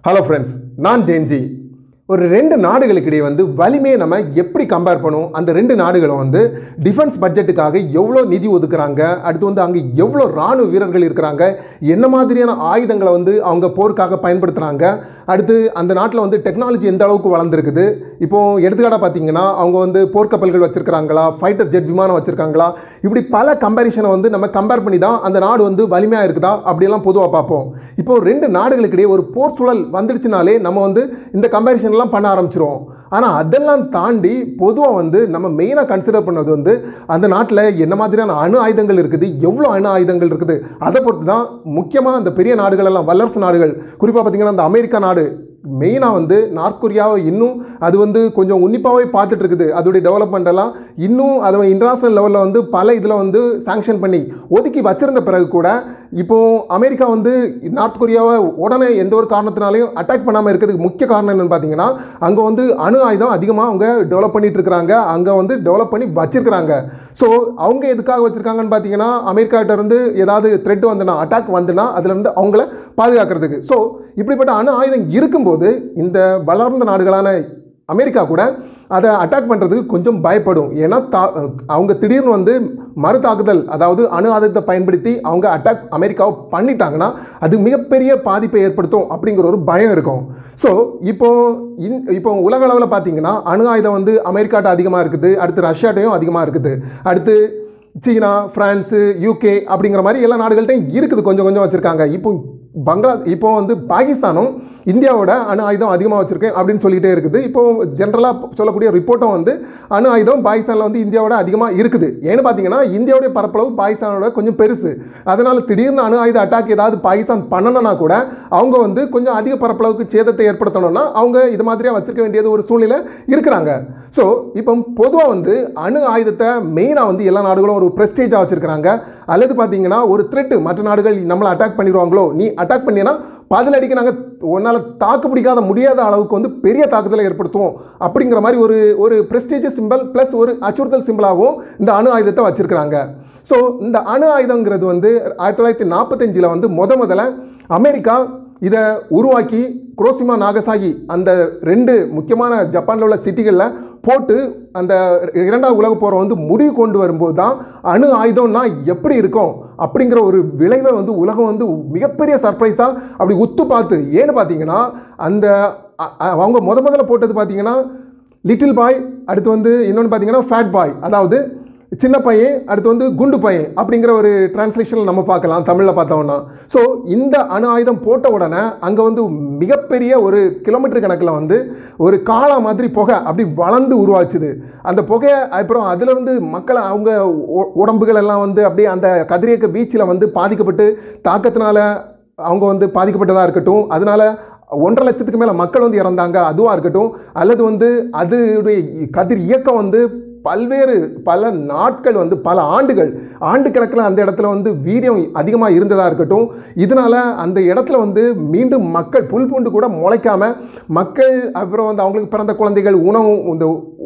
hello friends நான் ஜெயன்ஜி ஒரு ரெண்டு நாடுகளுக்கு இடையே வந்து வலிமையை நம்ம எப்படி கம்பேர் பண்ணுவோம் அந்த ரெண்டு நாடுகளும் வந்து டிஃபென்ஸ் பட்ஜெட்டுக்காக எவ்வளோ நிதி ஒதுக்குறாங்க அடுத்து வந்து அங்கே எவ்வளோ ராணுவ வீரர்கள் இருக்கிறாங்க என்ன மாதிரியான ஆயுதங்களை வந்து அவங்க போருக்காக பயன்படுத்துகிறாங்க அடுத்து அந்த நாட்டில் வந்து டெக்னாலஜி எந்த அளவுக்கு வளர்ந்துருக்குது இப்போ எடுத்துக்காட்டாக பார்த்தீங்கன்னா அவங்க வந்து போர்க்கப்பல்கள் வச்சுருக்காங்களா ஃபைட்டர் ஜெட் விமானம் வச்சுருக்காங்களா இப்படி பல கம்பேரிஷனை வந்து நம்ம கம்பேர் பண்ணி தான் அந்த நாடு வந்து வலிமையாக இருக்குதா அப்படியெல்லாம் பொதுவாக பார்ப்போம் இப்போ ரெண்டு நாடுகளுக்கு இடையே ஒரு போர் சூழல் வந்துடுச்சுனாலே நம்ம வந்து இந்த கம்பேரிஷன்லாம் பண்ண ஆரம்பிச்சிருவோம் ஆனால் அதெல்லாம் தாண்டி பொதுவாக வந்து நம்ம மெயினாக கன்சிடர் பண்ணது வந்து அந்த நாட்டில் என்ன மாதிரியான அணு ஆயுதங்கள் இருக்குது எவ்வளோ அணு ஆயுதங்கள் இருக்குது அதை பொறுத்து தான் முக்கியமாக அந்த பெரிய நாடுகள் எல்லாம் வல்லரசு நாடுகள் குறிப்பாக பார்த்தீங்கன்னா அந்த அமெரிக்கா நாடு மெயினாக வந்து நார்த் கொரியாவை இன்னும் அது வந்து கொஞ்சம் உன்னிப்பாகவே பார்த்துட்டு இருக்குது அதோடைய டெவலப்மெண்ட் எல்லாம் இன்னும் அதை இன்டர்நேஷ்னல் லெவலில் வந்து பல இதில் வந்து சாங்ஷன் பண்ணி ஒதுக்கி வச்சிருந்த பிறகு கூட இப்போ அமெரிக்கா வந்து நார்த் கொரியாவை உடனே எந்த ஒரு காரணத்தினாலையும் அட்டாக் பண்ணாமல் இருக்கிறதுக்கு முக்கிய காரணம் என்னன்னு பார்த்தீங்கன்னா அங்கே வந்து அணு ஆயுதம் அதிகமாக அவங்க டெவலப் பண்ணிட்டு இருக்கிறாங்க அங்கே வந்து டெவலப் பண்ணி வச்சிருக்கிறாங்க ஸோ அவங்க எதுக்காக வச்சிருக்காங்கன்னு பார்த்தீங்கன்னா அமெரிக்காட்ட இருந்து ஏதாவது த்ரெட் வந்துனா அட்டாக் வந்துனா அதுலேருந்து அவங்கள பாதுகாக்கிறதுக்கு ஸோ இப்படிப்பட்ட அணு ஆயுதம் இருக்கும்போது இந்த வளர்ந்த நாடுகளான அமெரிக்கா கூட அதை அட்டாக் பண்ணுறதுக்கு கொஞ்சம் பயப்படும் ஏன்னா தா அவங்க திடீர்னு வந்து மறு தாக்குதல் அதாவது அணு ஆயுதத்தை பயன்படுத்தி அவங்க அட்டாக் அமெரிக்காவை பண்ணிட்டாங்கன்னா அது மிகப்பெரிய பாதிப்பை ஏற்படுத்தும் அப்படிங்கிற ஒரு பயம் இருக்கும் ஸோ இப்போ இந் இப்போ உலக அளவில் பார்த்தீங்கன்னா அணு ஆயுதம் வந்து அமெரிக்காட்ட அதிகமாக இருக்குது அடுத்து ரஷ்யாட்டையும் அதிகமாக இருக்குது அடுத்து சீனா ஃப்ரான்ஸு யூகே அப்படிங்கிற மாதிரி எல்லா நாடுகள்கிட்டையும் இருக்குது கொஞ்சம் கொஞ்சம் வச்சுருக்காங்க இப்போ பங்களா இப்போ வந்து பாகிஸ்தானும் இந்தியாவோட அணு ஆயுதம் அதிகமாக வச்சுருக்கேன் அப்படின்னு சொல்லிகிட்டே இருக்குது இப்போ ஜென்ரலாக சொல்லக்கூடிய ரிப்போர்ட்டும் வந்து அணு ஆயுதம் பாகிஸ்தானில் வந்து இந்தியாவோட அதிகமாக இருக்குது ஏன்னு பார்த்தீங்கன்னா இந்தியாவுடைய பரப்பளவு பாகிஸ்தானோட கொஞ்சம் பெருசு அதனால் திடீர்னு அணு ஆயுத அட்டாக் ஏதாவது பாகிஸ்தான் பண்ணணும்னா கூட அவங்க வந்து கொஞ்சம் அதிக பரப்பளவுக்கு சேதத்தை ஏற்படுத்தணும்னா அவங்க இது மாதிரியாக வச்சிருக்க வேண்டியது ஒரு சூழ்நிலை இருக்கிறாங்க ஸோ இப்போ பொதுவாக வந்து அணு ஆயுதத்தை மெயினாக வந்து எல்லா நாடுகளும் ஒரு ப்ரெஸ்டேஜாக வச்சுருக்கிறாங்க அல்லது பார்த்தீங்கன்னா ஒரு த்ரெட்டு மற்ற நாடுகள் நம்மளை அட்டாக் பண்ணிடுவாங்களோ நீ அட்டாக் பண்ணினா பதிலடிக்கு நாங்கள் உன்னால் தாக்கு பிடிக்காத முடியாத அளவுக்கு வந்து பெரிய தாக்குதலை ஏற்படுத்துவோம் அப்படிங்கிற மாதிரி ஒரு ஒரு ப்ரெஸ்டேஜ் சிம்பிள் ப்ளஸ் ஒரு அச்சுறுத்தல் சிம்பிளாகவும் இந்த அணு ஆயுதத்தை வச்சுருக்கிறாங்க ஸோ இந்த அணு ஆயுதங்கிறது வந்து ஆயிரத்தி தொள்ளாயிரத்தி நாற்பத்தஞ்சில் வந்து முத முதல்ல அமெரிக்கா இதை உருவாக்கி குரோசிமா நாகசாகி அந்த ரெண்டு முக்கியமான ஜப்பானில் உள்ள சிட்டிகளில் போட்டு அந்த இரண்டாவது உலக போரை வந்து முடிவு கொண்டு வரும்போது தான் அணு ஆயுதம்னா எப்படி இருக்கும் அப்படிங்கிற ஒரு விளைவை வந்து உலகம் வந்து மிகப்பெரிய சர்ப்ரைஸாக அப்படி உத்து பார்த்து ஏன்னு பார்த்தீங்கன்னா அந்த அ- அ- அவங்க முத முதல்ல போட்டது பார்த்தீங்கன்னா லிட்டில் பாய் அடுத்து வந்து இன்னொன்று பார்த்தீங்கன்னா ஃபேட் பாய் அதாவது சின்ன பையன் அடுத்து வந்து குண்டு பையன் அப்படிங்கிற ஒரு டிரான்ஸ்லேஷனில் நம்ம பார்க்கலாம் தமிழில் பார்த்தோம்னா ஸோ இந்த அணு ஆயுதம் போட்ட உடனே அங்கே வந்து மிகப்பெரிய ஒரு கிலோமீட்டர் கணக்கில் வந்து ஒரு காளா மாதிரி புகை அப்படி வளர்ந்து உருவாச்சுது அந்த புகையை அப்புறம் அதிலிருந்து மக்களை அவங்க உ- உடம்புகள் எல்லாம் வந்து அப்படியே அந்த கதிரியக்க பீச்சில் வந்து பாதிக்கப்பட்டு தாக்கத்தினால அவங்க வந்து பாதிக்கப்பட்டதாக இருக்கட்டும் அதனால ஒன்றரை லட்சத்துக்கு மேலே மக்கள் வந்து இறந்தாங்க அதுவாக இருக்கட்டும் அல்லது வந்து அதனுடைய கதிர் இயக்கம் வந்து பல்வேறு பல நாட்கள் வந்து பல ஆண்டுகள் ஆண்டு கணக்கில் அந்த இடத்துல வந்து வீரியம் அதிகமாக இருந்ததாக இருக்கட்டும் இதனால் அந்த இடத்துல வந்து மீண்டும் மக்கள் புல் பூண்டு கூட முளைக்காம மக்கள் அப்புறம் வந்து அவங்களுக்கு பிறந்த குழந்தைகள் உணவு இந்த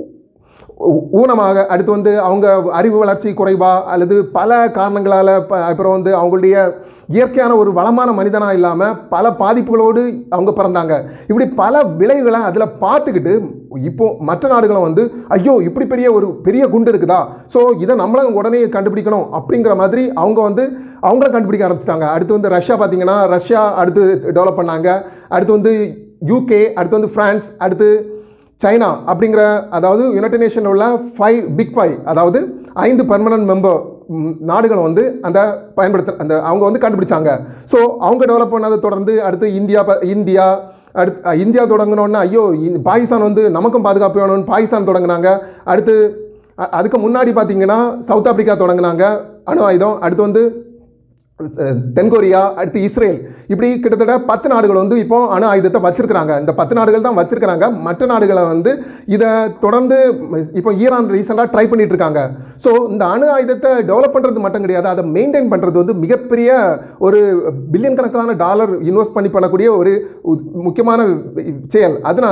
ஊ- ஊனமாக அடுத்து வந்து அவங்க அறிவு வளர்ச்சி குறைவா அல்லது பல காரணங்களால் அப்புறம் வந்து அவங்களுடைய இயற்கையான ஒரு வளமான மனிதனாக இல்லாமல் பல பாதிப்புகளோடு அவங்க பிறந்தாங்க இப்படி பல விளைவுகளை அதில் பார்த்துக்கிட்டு இப்போ மற்ற நாடுகளும் வந்து ஐயோ இப்படி பெரிய ஒரு பெரிய குண்டு இருக்குதா ஸோ இதை நம்மளும் உடனே கண்டுபிடிக்கணும் அப்படிங்கிற மாதிரி அவங்க வந்து அவங்கள கண்டுபிடிக்க ஆரம்பிச்சிட்டாங்க அடுத்து வந்து ரஷ்யா பார்த்தீங்கன்னா ரஷ்யா அடுத்து டெவலப் பண்ணாங்க அடுத்து வந்து யூகே அடுத்து வந்து ஃப்ரான்ஸ் அடுத்து சைனா அப்படிங்கிற அதாவது யுனைடெட் நேஷன் உள்ள ஃபைவ் பிக் ஃபைவ் அதாவது ஐந்து பர்மனன்ட் மெம்பர் நாடுகளை வந்து அந்த பயன்படுத்த அந்த அவங்க வந்து கண்டுபிடிச்சாங்க ஸோ அவங்க டெவலப் பண்ணதை தொடர்ந்து அடுத்து இந்தியா ப- இந்தியா அடுத்து அஹ், இந்தியா தொடங்கினோன்னா ஐயோ இந்த பாகிஸ்தான் வந்து நமக்கும் பாதுகாப்பு வேணும்னு பாகிஸ்தான் தொடங்கினாங்க அடுத்து அ- அதுக்கு முன்னாடி பார்த்தீங்கன்னா சவுத் ஆப்பிரிக்கா தொடங்கினாங்க அணு ஆயுதம் அடுத்து வந்து அஹ், தென்கொரியா அடுத்து இஸ்ரேல் இப்படி கிட்டத்தட்ட பத்து நாடுகள் வந்து இப்போ அணு ஆயுதத்தை வச்சிருக்கிறாங்க இந்த பத்து நாடுகள் தான் வச்சிருக்கிறாங்க மற்ற நாடுகளை வந்து இதை தொடர்ந்து இப்போ ஈரான் ரீசெண்டாக ட்ரை பண்ணிட்டு இருக்காங்க ஸோ இந்த அணு ஆயுதத்தை டெவலப் பண்ணுறது மட்டும் கிடையாது அதை மெயின்டைன் பண்ணுறது வந்து மிகப்பெரிய ஒரு பில்லியன் கணக்கான டாலர் இன்வெஸ்ட் பண்ணி பண்ணக்கூடிய ஒரு உ- முக்கியமான செயல் அதனால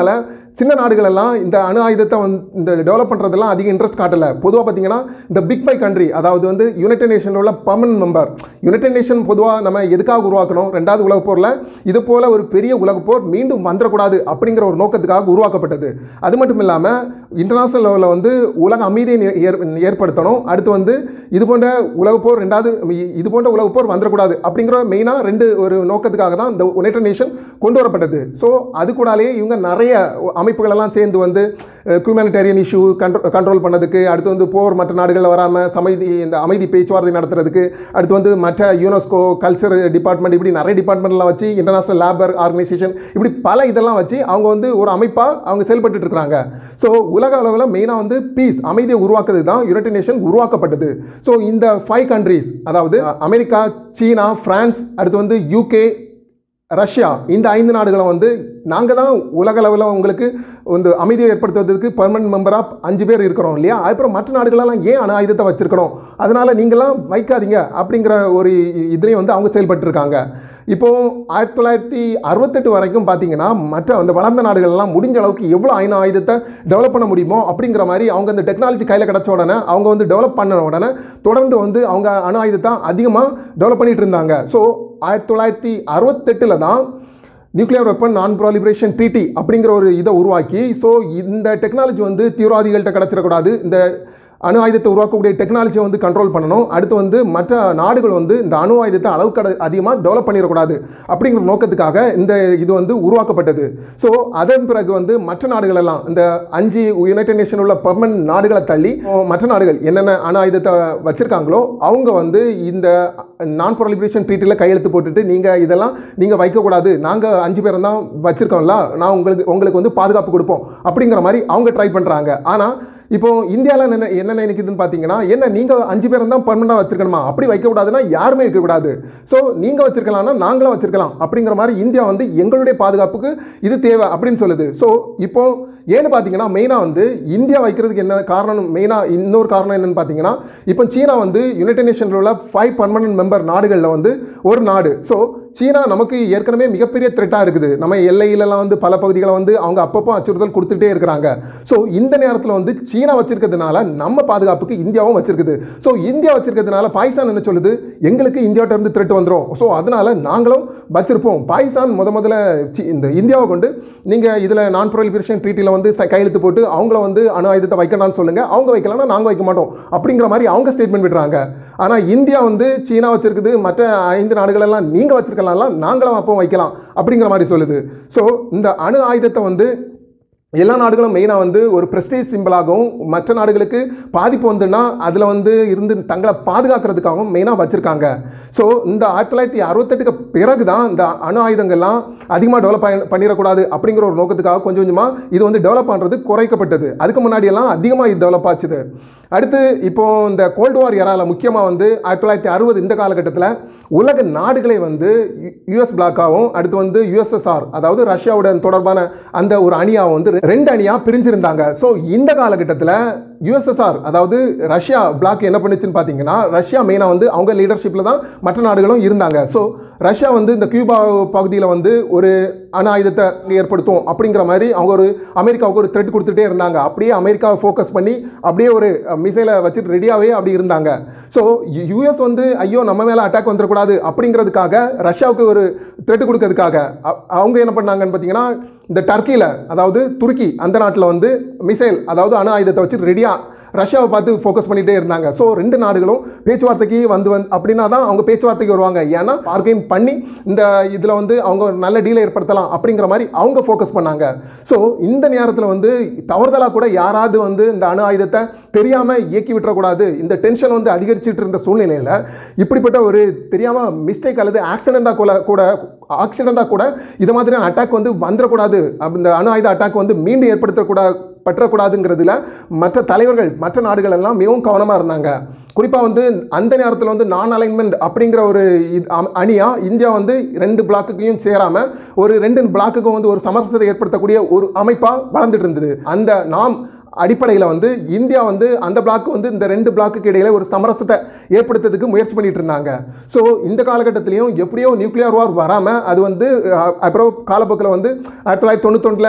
சின்ன நாடுகள் எல்லாம் இந்த அணு ஆயுதத்தை வந்து இந்த டெவலப் பண்ணுறதெல்லாம் அதிக இன்ட்ரெஸ்ட் காட்டல பொதுவாக பார்த்தீங்கன்னா இந்த பிக் பை கண்ட்ரி அதாவது வந்து யுனைடெட் நேஷனில் உள்ள பர்மனன்ட் மெம்பர் யுனைடெட் நேஷன் பொதுவாக நம்ம எதுக்காக உருவாக்கணும் ரெண்டாவது உலகப் போரில் இது போல ஒரு பெரிய உலகப் போர் மீண்டும் வந்துடக்கூடாது அப்படிங்கிற ஒரு நோக்கத்துக்காக உருவாக்கப்பட்டது அது மட்டும் இல்லாமல் இன்டர்நேஷனல் லெவலில் வந்து உலக அமைதியை நே- ஏற்- ஏற்படுத்தணும் அடுத்து வந்து இது போன்ற உலகப் போர் ரெண்டாவது இ- இது போன்ற உலகப் போர் வந்துடக்கூடாது அப்படிங்கிற மெயினாக ரெண்டு ஒரு நோக்கத்துக்காக தான் இந்த யுனைடெட் நேஷன் கொண்டு வரப்பட்டது ஸோ அது கூடாலேயே இவங்க நிறைய அமைப்புகள் எல்லாம் சேர்ந்து வந்து ஹியூமனிடேரியன் இஷ்யூ கண்ட்ரோ கண்ட்ரோல் பண்ணதுக்கு அடுத்து வந்து போர் மற்ற நாடுகளில் வராமல் சமைதி இந்த அமைதி பேச்சுவார்த்தை நடத்துறதுக்கு அடுத்து வந்து மற்ற யுனெஸ்கோ கல்ச்சர் டிபார்ட்மெண்ட் இப்படி நிறைய டிபார்ட்மெண்ட்லாம் வச்சு இன்டர்நேஷனல் லேபர் ஆர்கனைசேஷன் இப்படி பல இதெல்லாம் வச்சு அவங்க வந்து ஒரு அமைப்பாக அவங்க செயல்பட்டு இருக்கிறாங்க ஸோ உலக அளவில் மெயினாக வந்து பீஸ் அமைதியை உருவாக்குறது தான் யுனைடெட் நேஷன் உருவாக்கப்பட்டது ஸோ இந்த ஃபைவ் கண்ட்ரீஸ் அதாவது அமெரிக்கா சீனா பிரான்ஸ் அடுத்து வந்து யூகே ரஷ்யா இந்த ஐந்து நாடுகளும் வந்து நாங்கள் தான் உலக அளவில் உங்களுக்கு வந்து அமைதியை ஏற்படுத்துவதற்கு பெர்மனன்ட் மெம்பராக அஞ்சு பேர் இருக்கிறோம் இல்லையா அப்புறம் மற்ற நாடுகளெல்லாம் ஏன் அணு ஆயுதத்தை வச்சிருக்கணும் அதனால் நீங்களாம் வைக்காதீங்க அப்படிங்கிற ஒரு இதுலேயும் வந்து அவங்க செயல்பட்டுருக்காங்க இப்போ ஆயிரத்தி தொள்ளாயிரத்தி அறுபத்தெட்டு வரைக்கும் பார்த்தீங்கன்னா மற்ற அந்த வளர்ந்த நாடுகள்லாம் முடிஞ்ச அளவுக்கு எவ்வளோ அணு ஆயுதத்தை டெவலப் பண்ண முடியுமோ அப்படிங்கிற மாதிரி அவங்க அந்த டெக்னாலஜி கையில் கிடச்ச உடனே அவங்க வந்து டெவலப் பண்ண உடனே தொடர்ந்து வந்து அவங்க அணு ஆயுதத்தை அதிகமாக டெவலப் பண்ணிட்டு இருந்தாங்க ஸோ ஆயிரத்தி தொள்ளாயிரத்தி அறுபத்தெட்டில் தான் நியூக்ளியர் வெப்பன் நான் ப்ராலிபரேஷன் ட்ரீட்டி அப்படிங்கிற ஒரு இதை உருவாக்கி ஸோ இந்த டெக்னாலஜி வந்து தீவிரவாதிகள்கிட்ட கிடச்சிடக்கூடாது இந்த அணு ஆயுதத்தை உருவாக்கக்கூடிய டெக்னாலஜியை வந்து கண்ட்ரோல் பண்ணணும் அடுத்து வந்து மற்ற நாடுகள் வந்து இந்த அணு ஆயுதத்தை அளவுக்கு அட- அதிகமாக டெவலப் பண்ணிடக்கூடாது அப்படிங்கிற நோக்கத்துக்காக இந்த இது வந்து உருவாக்கப்பட்டது ஸோ அதன் பிறகு வந்து மற்ற நாடுகள் எல்லாம் இந்த அஞ்சு யுனைடெட் நேஷன் உள்ள பர்மனன்ட் நாடுகளை தள்ளி மற்ற நாடுகள் என்னென்ன அணு ஆயுதத்தை வச்சிருக்காங்களோ அவங்க வந்து இந்த நான் ப்ராலிபரேஷன் ட்ரீட்டில் கையெழுத்து போட்டுட்டு நீங்கள் இதெல்லாம் நீங்கள் வைக்கக்கூடாது நாங்கள் அஞ்சு பேரும் தான் வச்சுருக்கோம்ல நான் உங்களுக்கு உங்களுக்கு வந்து பாதுகாப்பு கொடுப்போம் அப்படிங்கிற மாதிரி அவங்க ட்ரை பண்ணுறாங்க ஆனால் இப்போ இந்தியாவில் என்ன என்ன நினைக்குதுன்னு பார்த்தீங்கன்னா என்ன நீங்கள் அஞ்சு பேரும் தான் பர்மனண்டாக வச்சிருக்கணுமா அப்படி வைக்கக்கூடாதுன்னா யாருமே வைக்கக்கூடாது ஸோ நீங்கள் வச்சிருக்கலாம்னா நாங்களும் வச்சிருக்கலாம் அப்படிங்கிற மாதிரி இந்தியா வந்து எங்களுடைய பாதுகாப்புக்கு இது தேவை அப்படின்னு சொல்லுது ஸோ இப்போ ஏன்னு பார்த்தீங்கன்னா மெயினாக வந்து இந்தியா வைக்கிறதுக்கு என்ன காரணம் மெயினாக இன்னொரு காரணம் என்னன்னு பார்த்தீங்கன்னா இப்போ சீனா வந்து யுனைடெட் நேஷனில் உள்ள ஃபைவ் பர்மனன்ட் மெம்பர் நாடுகளில் வந்து ஒரு நாடு ஸோ சீனா நமக்கு ஏற்கனவே மிகப்பெரிய த்ரெட்டாக இருக்குது நம்ம எல்லையிலலாம் வந்து பல பகுதிகளை வந்து அவங்க அப்பப்போ அச்சுறுத்தல் கொடுத்துட்டே இருக்கிறாங்க ஸோ இந்த நேரத்தில் வந்து சீனா வச்சிருக்கிறதுனால நம்ம பாதுகாப்புக்கு இந்தியாவும் வச்சிருக்குது ஸோ இந்தியா வச்சிருக்கிறதுனால பாகிஸ்தான் என்ன சொல்லுது எங்களுக்கு இந்தியாவிட்ட இருந்து த்ரெட் வந்துடும் ஸோ அதனால நாங்களும் வச்சிருப்போம் பாகிஸ்தான் முத முதல்ல சி- இந்த இந்தியாவை கொண்டு நீங்கள் இதில் நான் ப்ரொலிபரேஷன் ட்ரீட்டியில் வந்து ச- கையெழுத்து போட்டு அவங்கள வந்து அணு ஆயுதத்தை வைக்கணும்னு சொல்லுங்கள் அவங்க வைக்கலாம்னா நாங்கள் வைக்க மாட்டோம் அப்படிங்கிற மாதிரி அவங்க ஸ்டேட்மெண்ட் விடுறாங்க ஆனால் இந்தியா வந்து சீனா வச்சிருக்குது மற்ற ஐந்து நாடுகளெல்லாம் நீங்கள் வச்சிருக்கலாம்லாம் நாங்களும் அப்போ வைக்கலாம் அப்படிங்கிற மாதிரி சொல்லுது ஸோ இந்த அணு ஆயுதத்தை வந்து எல்லா நாடுகளும் மெயினாக வந்து ஒரு பிரஸ்டேஜ் சிம்பிளாகவும் மற்ற நாடுகளுக்கு பாதிப்பு வந்துன்னா அதில் வந்து இருந்து தங்களை பாதுகாக்கிறதுக்காகவும் மெயினாக வச்சுருக்காங்க ஸோ இந்த ஆயிரத்தி தொள்ளாயிரத்தி அறுபத்தெட்டுக்கு பிறகு தான் இந்த அணு ஆயுதங்கள்லாம் அதிகமாக டெவலப் பண்ணிடக்கூடாது அப்படிங்கிற ஒரு நோக்கத்துக்காக கொஞ்சம் கொஞ்சமாக இது வந்து டெவலப் பண்ணுறது குறைக்கப்பட்டது அதுக்கு முன்னாடியெல்லாம் அதிகமாக இது டெவலப் ஆச்சுது அடுத்து இப்போ இந்த கோல்டு வார் எரால முக்கியமாக வந்து ஆயிரத்தி தொள்ளாயிரத்தி அறுபது இந்த காலகட்டத்தில் உலக நாடுகளை வந்து யுஎஸ் பிளாக்காகவும் அடுத்து வந்து யுஎஸ்எஸ்ஆர் அதாவது ரஷ்யாவுடன் தொடர்பான அந்த ஒரு அணியாக வந்து ரெண்டு அணியாக பிரிஞ்சிருந்தாங்க ஸோ இந்த காலகட்டத்தில் யுஎஸ்எஸ்ஆர் அதாவது ரஷ்யா பிளாக் என்ன பண்ணுச்சுன்னு பார்த்தீங்கன்னா ரஷ்யா மெயினாக வந்து அவங்க லீடர்ஷிப்பில் தான் மற்ற நாடுகளும் இருந்தாங்க ஸோ ரஷ்யா வந்து இந்த கியூபா பகுதியில் வந்து ஒரு அணு ஆயுதத்தை ஏற்படுத்தும் அப்படிங்கிற மாதிரி அவங்க ஒரு அமெரிக்காவுக்கு ஒரு த்ரெட் கொடுத்துட்டே இருந்தாங்க அப்படியே அமெரிக்காவை ஃபோக்கஸ் பண்ணி அப்படியே ஒரு மிசைலை வச்சுட்டு ரெடியாகவே அப்படி இருந்தாங்க ஸோ யூஎஸ் வந்து ஐயோ நம்ம மேலே அட்டாக் வந்துடக்கூடாது அப்படிங்கிறதுக்காக ரஷ்யாவுக்கு ஒரு த்ரெட் கொடுக்கறதுக்காக அ- அவங்க என்ன பண்ணாங்கன்னு பார்த்தீங்கன்னா இந்த டர்க்கியில் அதாவது துருக்கி அந்த நாட்டில் வந்து மிசைல் அதாவது அணு ஆயுதத்தை வச்சு ரெடியாக ரஷ்யாவை பார்த்து ஃபோக்கஸ் பண்ணிகிட்டே இருந்தாங்க ஸோ ரெண்டு நாடுகளும் பேச்சுவார்த்தைக்கு வந்து வந்து அப்படின்னா தான் அவங்க பேச்சுவார்த்தைக்கு வருவாங்க ஏன்னா பார்க்கையும் பண்ணி இந்த இதில் வந்து அவங்க ஒரு நல்ல டீலை ஏற்படுத்தலாம் அப்படிங்கிற மாதிரி அவங்க ஃபோக்கஸ் பண்ணாங்க ஸோ இந்த நேரத்தில் வந்து தவறுதலாக கூட யாராவது வந்து இந்த அணு ஆயுதத்தை தெரியாமல் இயக்கி விட்டுறக்கூடாது இந்த டென்ஷன் வந்து அதிகரிச்சிட்டு இருந்த சூழ்நிலையில் இப்படிப்பட்ட ஒரு தெரியாமல் மிஸ்டேக் அல்லது ஆக்சிடெண்ட்டாக கூட கூட ஆக்சிடெண்ட்டாக கூட இது மாதிரியான அட்டாக் வந்து வந்துடக்கூடாது அப்ப இந்த அணு ஆயுத அட்டாக் வந்து மீண்டும் ஏற்படுத்தக்கூடாது பற்றக்கூடாதுங்கிறதுல மற்ற தலைவர்கள் மற்ற நாடுகள் எல்லாம் மிகவும் கவனமாக இருந்தாங்க குறிப்பாக வந்து அந்த நேரத்தில் வந்து நான் அலைன்மெண்ட் அப்படிங்கிற ஒரு அணியாக இந்தியா வந்து ரெண்டு பிளாக்குக்கையும் சேராமல் ஒரு ரெண்டு பிளாக்குக்கும் வந்து ஒரு சமரசத்தை ஏற்படுத்தக்கூடிய ஒரு அமைப்பாக வளர்ந்துட்டு இருந்தது அந்த நாம் அடிப்படையில் வந்து இந்தியா வந்து அந்த பிளாக் வந்து இந்த ரெண்டு பிளாக்குக்கு இடையில ஒரு சமரசத்தை ஏற்படுத்துறதுக்கு முயற்சி பண்ணிட்டு இருந்தாங்க ஸோ இந்த காலகட்டத்திலையும் எப்படியோ நியூக்ளியர் வார் வராமல் அது வந்து அஹ், அப்புறம் காலப்போக்கில் வந்து ஆயிரத்தி தொள்ளாயிரத்தி தொண்ணூத்தொன்னில்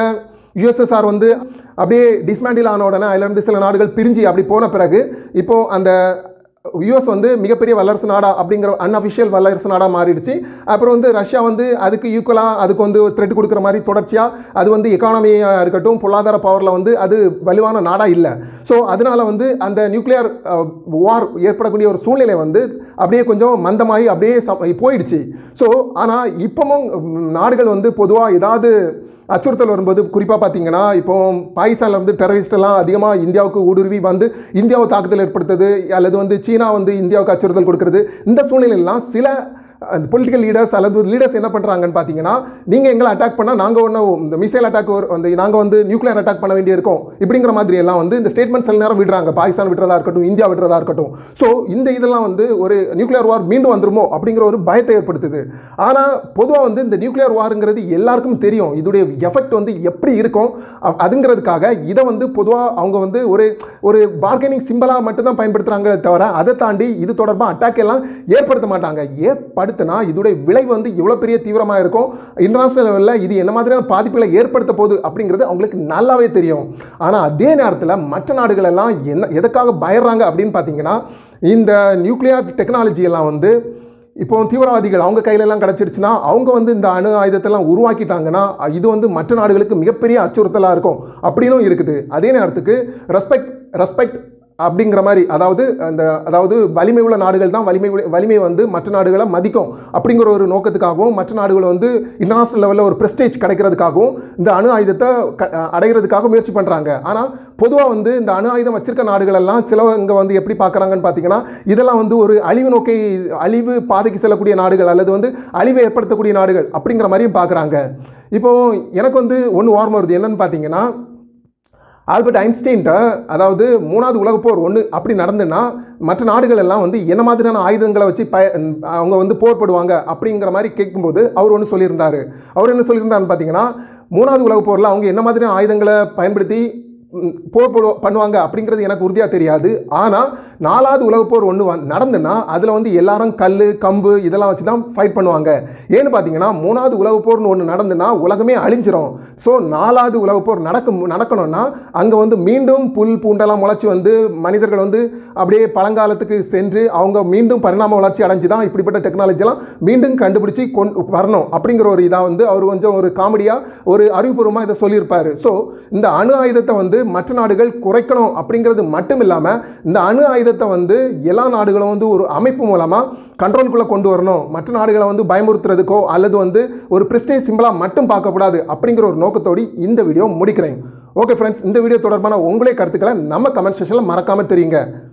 யுஎஸ்எஸ்ஆர் வந்து அப்படியே டிஸ்மேண்டில் ஆன உடனே அதுலேருந்து சில நாடுகள் பிரிஞ்சு அப்படி போன பிறகு இப்போ அந்த யூஎஸ் வந்து மிகப்பெரிய வல்லரசு நாடா அப்படிங்கிற அன்அஃபிஷியல் வல்லரசு நாடாக மாறிடுச்சு அப்புறம் வந்து ரஷ்யா வந்து அதுக்கு ஈக்குவலாக அதுக்கு வந்து த்ரெட் கொடுக்குற மாதிரி தொடர்ச்சியாக அது வந்து எக்கானமியாக இருக்கட்டும் பொருளாதார பவரில் வந்து அது வலுவான நாடாக இல்லை ஸோ அதனால வந்து அந்த நியூக்ளியர் வார் ஏற்படக்கூடிய ஒரு சூழ்நிலை வந்து அப்படியே கொஞ்சம் மந்தமாகி அப்படியே ச- போயிடுச்சு ஸோ ஆனால் இப்போவும் நாடுகள் வந்து பொதுவாக ஏதாவது அச்சுறுத்தல் வரும்போது குறிப்பாக பார்த்தீங்கன்னா இப்போ பாகிஸ்தானில் வந்து terrorist எல்லாம் அதிகமாக இந்தியாவுக்கு ஊடுருவி வந்து இந்தியாவை தாக்குதல் ஏற்படுத்துறது அல்லது வந்து சீனா வந்து இந்தியாவுக்கு அச்சுறுத்தல் கொடுக்கறது இந்த சூழ்நிலையெல்லாம் சில பொலிட்டிக்கல் லீடர்ஸ் அல்லது லீடர்ஸ் என்ன பண்ணுறாங்கன்னு பார்த்தீங்கன்னா நீங்கள் எங்களை அட்டாக் பண்ணால் நாங்கள் ஒன்று இந்த மிசைல் அட்டாக் வந்து நாங்கள் வந்து நியூக்ளியர் அட்டாக் பண்ண வேண்டியிருக்கோம் இப்படிங்கிற மாதிரி எல்லாம் வந்து இந்த ஸ்டேட்மெண்ட் சில நேரம் விடுறாங்க பாகிஸ்தான் விடுறதா இருக்கட்டும் இந்தியா விடுறதா இருக்கட்டும் ஸோ இந்த இதெல்லாம் வந்து ஒரு நியூக்ளியர் வார் மீண்டும் வந்துருமோ அப்படிங்கிற ஒரு பயத்தை ஏற்படுத்துது ஆனால் பொதுவாக வந்து இந்த நியூக்ளியர் வாருங்கிறது எல்லாருக்கும் தெரியும் இதோடைய எஃபெக்ட் வந்து எப்படி இருக்கும் அ- அதுங்கிறதுக்காக இதை வந்து பொதுவாக அவங்க வந்து ஒரு ஒரு பார்கெனிங் சிம்பிளாக மட்டும்தான் பயன்படுத்துகிறாங்களே தவிர அதை தாண்டி இது தொடர்பாக அட்டாக் எல்லாம் ஏற்படுத்த மாட்டாங்க ஏற்படுத்தினா இதோடைய விளைவு வந்து எவ்வளோ பெரிய தீவிரமாக இருக்கும் இன்டர்நேஷனல் லெவலில் இது என்ன மாதிரியான பாதிப்புகளை ஏற்படுத்த போகுது அப்படிங்கிறது அவங்களுக்கு நல்லாவே தெரியும் ஆனால் அதே நேரத்தில் மற்ற நாடுகள் எல்லாம் என்ன எதுக்காக பயப்படுறாங்க அப்படின்னு பார்த்தீங்கன்னா இந்த நியூக்ளியர் டெக்னாலஜி எல்லாம் வந்து இப்போ தீவிரவாதிகள் அவங்க கையில எல்லாம் கிடச்சிருச்சுன்னா அவங்க வந்து இந்த அணு ஆயுதத்தெல்லாம் உருவாக்கிட்டாங்கன்னா இது வந்து மற்ற நாடுகளுக்கு மிகப்பெரிய அச்சுறுத்தலாக இருக்கும் அப்படின்னும் இருக்குது அதே நேரத்துக்கு ரெஸ்பெக்ட் ரெஸ்பெக்ட் அப்படிங்கிற மாதிரி அதாவது அந்த அதாவது வலிமை உள்ள நாடுகள் தான் வலிமை உள்ள- வலிமை வந்து மற்ற நாடுகளை மதிக்கும் அப்படிங்கிற ஒரு நோக்கத்துக்காகவும் மற்ற நாடுகள் வந்து இன்டர்நேஷனல் லெவலில் ஒரு ப்ரெஸ்டேஜ் கிடைக்கிறதுக்காகவும் இந்த அணு ஆயுதத்தை க- அடைகிறதுக்காக முயற்சி பண்ணுறாங்க ஆனால் பொதுவாக வந்து இந்த அணு ஆயுதம் வச்சிருக்க நாடுகள் எல்லாம் சிலவங்க வந்து எப்படி பார்க்குறாங்கன்னு பார்த்தீங்கன்னா இதெல்லாம் வந்து ஒரு அழிவு நோக்கி அழிவு பாதைக்கு செல்லக்கூடிய நாடுகள் அல்லது வந்து அழிவை ஏற்படுத்தக்கூடிய நாடுகள் அப்படிங்கிற மாதிரியும் பார்க்குறாங்க இப்போ எனக்கு வந்து ஒன்று ஓர்மம் வருது என்னன்னு பார்த்தீங்கன்னா ஆல்பர்ட் ஐன்ஸ்டீன்ட்ட அதாவது மூணாவது உலகப் போர் ஒன்று அப்படி நடந்துன்னா மற்ற நாடுகள் எல்லாம் வந்து என்ன மாதிரியான ஆயுதங்களை வச்சு பய அவங்க வந்து போர்படுவாங்க அப்படிங்கிற மாதிரி கேட்கும்போது அவர் ஒன்று சொல்லியிருந்தார் அவர் என்ன சொல்லியிருந்தாருன்னு பார்த்தீங்கன்னா மூணாவது உலகப் போரில் அவங்க என்ன மாதிரியான ஆயுதங்களை பயன்படுத்தி ம், போர் போடு பண்ணுவாங்க அப்படிங்கிறது எனக்கு உறுதியாக தெரியாது ஆனால் நாலாவது உலகப் போர் ஒன்று வந் நடந்துன்னா அதில் வந்து எல்லாரும் கல் கம்பு இதெல்லாம் வச்சு தான் ஃபைட் பண்ணுவாங்க ஏன்னு பார்த்தீங்கன்னா மூணாவது உலகப் போர்னு ஒன்று நடந்துன்னா உலகமே அழிஞ்சிரும் ஸோ நாலாவது உலகப் போர் நடக்கும் நடக்கணும்னா அங்கே வந்து மீண்டும் புல் பூண்டெல்லாம் முளைச்சி வந்து மனிதர்கள் வந்து அப்படியே பழங்காலத்துக்கு சென்று அவங்க மீண்டும் பரிணாம வளர்ச்சி அடைஞ்சு தான் இப்படிப்பட்ட டெக்னாலஜிலாம் மீண்டும் கண்டுபிடிச்சி கொண்டு வரணும் அப்படிங்கிற ஒரு இதாக வந்து அவர் கொஞ்சம் ஒரு காமெடியாக ஒரு அறிவுபூர்வமாக இதை சொல்லியிருப்பார் ஸோ இந்த அணு ஆயுதத்தை வந்து மற்ற நாடுகள் குறைக்கணும் அப்படிங்கிறது மட்டும் இல்லாமல் இந்த அணு ஆயுதத்தை வந்து எல்லா நாடுகளும் வந்து ஒரு அமைப்பு மூலமாக கண்ட்ரோலுக்குள்ளே கொண்டு வரணும் மற்ற நாடுகளை வந்து பயமுறுத்துறதுக்கோ அல்லது வந்து ஒரு பிரிஸ்டேஜ் சிம்பிளாக மட்டும் பார்க்கக்கூடாது அப்படிங்கிற ஒரு நோக்கத்தோடு இந்த வீடியோ முடிக்கிறேன் ஓகே ஃப்ரெண்ட்ஸ் இந்த வீடியோ தொடர்பான உங்களே கருத்துக்களை நம்ம கமெண்ட் செக்ஷனில் மறக்காமல் தெரியுங்க